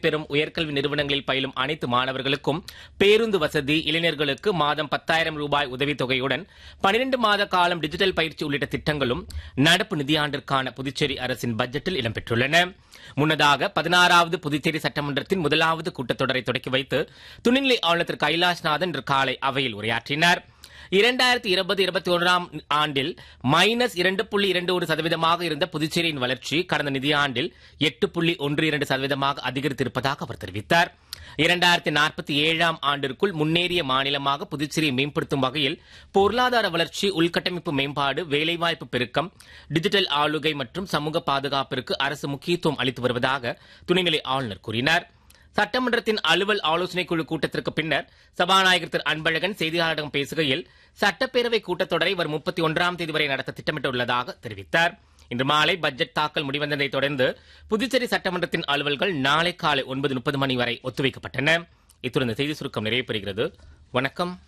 பெறும் உயர்கல்வி நிறுவனங்களில் பயிலும் அனைத்து மாணவர்களுக்கும் பேருந்து வசதி இளைஞர்களுக்கு மாதம் பத்தாயிரம் ரூபாய் உதவித்தொகையுடன் பனிரெண்டு மாத காலம் டிஜிட்டல் பயிற்சி உள்ளிட்ட திட்டங்களும் நடப்பு நிதியாண்டிற்கான புதுச்சேரி அரசின் பட்ஜெட்டில் இடம்பெற்றுள்ளன முன்னதாக பதினாறாவது புதுச்சேரி சட்டமன்றத்தின் முதலாவது கூட்டத்தொடரை தொடக்கி வைத்து துணைநிலை ஆளுநர் திரு கைலாஷ்நாதன் இன்று காலை அவையில் உரையாற்றினார் இரண்டாயிரத்தி இருபது இருபத்தி ஒன்றாம் ஆண்டில் மைனஸ் இரண்டு புள்ளி இரண்டு ஒரு சதவீதமாக இருந்த புதுச்சேரியின் வளர்ச்சி கடந்த நிதியாண்டில் எட்டு புள்ளி ஒன்று இரண்டு சதவீதமாக அதிகரித்திருப்பதாக அவர் தெரிவித்தார் இரண்டாயிரத்தி நாற்பத்தி ஏழாம் ஆண்டிற்குள் முன்னேறிய மாநிலமாக புதுச்சேரியை மேம்படுத்தும் வகையில் பொருளாதார வளர்ச்சி உள்கட்டமைப்பு மேம்பாடு வேலைவாய்ப்பு பெருக்கம் டிஜிட்டல் ஆளுகை மற்றும் சமூக பாதுகாப்பிற்கு அரசு முக்கியத்துவம் அளித்து வருவதாக துணைநிலை ஆளுநர் கூறினார் சட்டமன்றத்தின் அலுவல் ஆலோசனைக் குழு கூட்டத்திற்கு பின்னர் சபாநாயகர் திரு அன்பழகன் செய்தியாளர்களிடம் பேசுகையில் சட்டப்பேரவை கூட்டத்தொடரை வரும் முப்பத்தி ஒன்றாம் தேதி வரை நடத்த திட்டமிட்டுள்ளதாக தெரிவித்தார் இன்று மாலை பட்ஜெட் தாக்கல் முடிவந்ததை தொடர்ந்து புதுச்சேரி சட்டமன்றத்தின் அலுவல்கள் நாளை காலை ஒன்பது முப்பது மணி வரை ஒத்திவைக்கப்பட்டன இத்துடன் இந்த செய்தி சுருக்கம் நிறைவு பெறுகிறது வணக்கம்